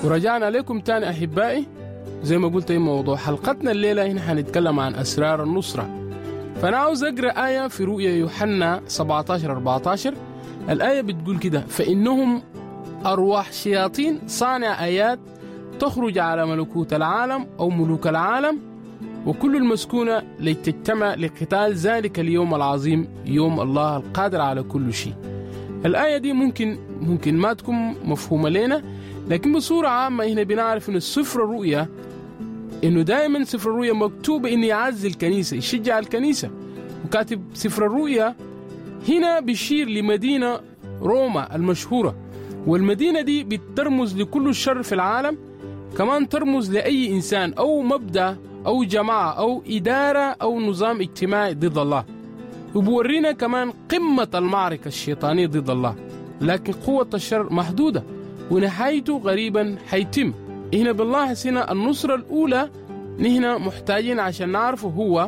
ورجعنا لكم تاني أحبائي زي ما قلت موضوع حلقتنا الليلة هنا حنتكلم عن أسرار النصرة فأنا عاوز أقرأ آية في رؤيا يوحنا 17 14 الآية بتقول كده فإنهم أرواح شياطين صانع آيات تخرج على ملكوت العالم أو ملوك العالم وكل المسكونة لتجتمع لقتال ذلك اليوم العظيم يوم الله القادر على كل شيء الآية دي ممكن ممكن ما تكون مفهومة لنا لكن بصورة عامة هنا بنعرف إن السفر الرؤيا إنه دائما سفر الرؤيا مكتوب إنه يعزي الكنيسة يشجع الكنيسة وكاتب سفر الرؤيا هنا بيشير لمدينة روما المشهورة والمدينة دي بترمز لكل الشر في العالم كمان ترمز لأي إنسان أو مبدأ أو جماعة أو إدارة أو نظام اجتماعي ضد الله وبورينا كمان قمة المعركة الشيطانية ضد الله لكن قوة الشر محدودة ونهايته غريبا حيتم هنا بنلاحظ هنا النصرة الأولى نحن محتاجين عشان نعرفه هو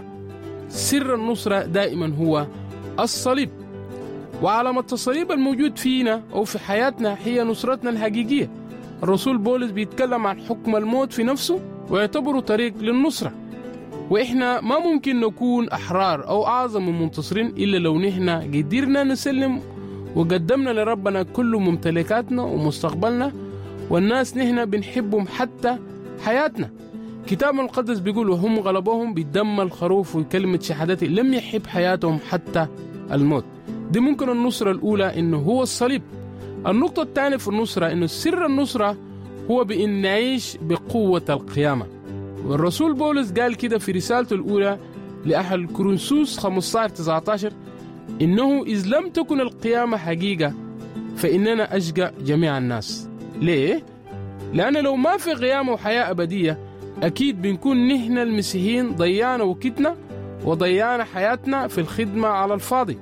سر النصرة دائما هو الصليب وعلامة الصليب الموجود فينا أو في حياتنا هي نصرتنا الحقيقية الرسول بولس بيتكلم عن حكم الموت في نفسه ويعتبره طريق للنصرة وإحنا ما ممكن نكون أحرار أو أعظم المنتصرين إلا لو نحن قدرنا نسلم وقدمنا لربنا كل ممتلكاتنا ومستقبلنا والناس نحن بنحبهم حتى حياتنا كتاب المقدس بيقول وهم غلبوهم بدم الخروف وكلمة شهادتي لم يحب حياتهم حتى الموت دي ممكن النصرة الأولى إنه هو الصليب النقطة الثانية في النصرة إنه سر النصرة هو بإن نعيش بقوة القيامة والرسول بولس قال كده في رسالته الأولى لأهل كورنثوس 15 19 إنه إذ لم تكن القيامة حقيقة فإننا أشقى جميع الناس ليه؟ لأن لو ما في قيامة وحياة أبدية أكيد بنكون نحن المسيحيين ضيعنا وقتنا وضيعنا حياتنا في الخدمة على الفاضي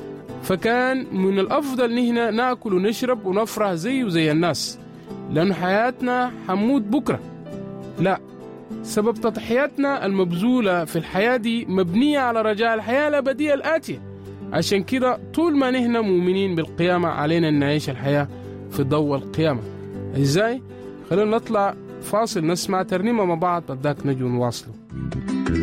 فكان من الأفضل نحن ناكل ونشرب ونفرح زي وزي الناس لأن حياتنا حموت بكرة لا سبب تضحياتنا المبذولة في الحياة دي مبنية على رجاء الحياة الأبدية الآتية عشان كده طول ما نحن مؤمنين بالقيامة علينا أن نعيش الحياة في ضوء القيامة إزاي؟ خلينا نطلع فاصل نسمع ترنيمة مع بعض بداك نجو نواصله